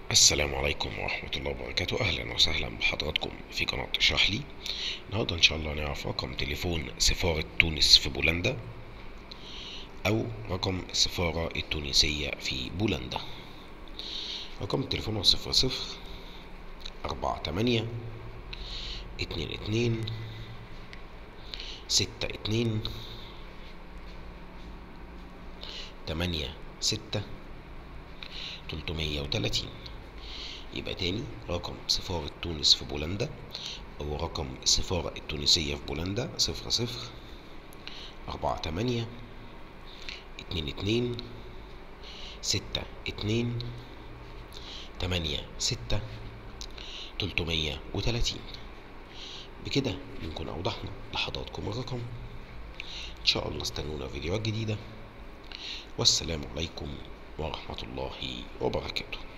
السلام عليكم ورحمة الله وبركاته أهلا وسهلا بحضراتكم في قناة اشرح لي النهاردة إن شاء الله نعرف رقم تليفون سفارة تونس في بولندا أو رقم السفارة التونسية في بولندا رقم التليفون هو صفر صفر أربعة تمانية اتنين اتنين ستة اتنين تمانية ستة تلتمية وتلاتين يبقى تاني رقم سفارة تونس في بولندا أو رقم السفارة التونسية في بولندا صفر صفر أربعة تمانية اتنين اتنين ستة اتنين تمانية ستة تلتمية وتلاتين بكده نكون أوضحنا لحضراتكم الرقم إن شاء الله استنونا فيديوهات جديدة والسلام عليكم ورحمة الله وبركاته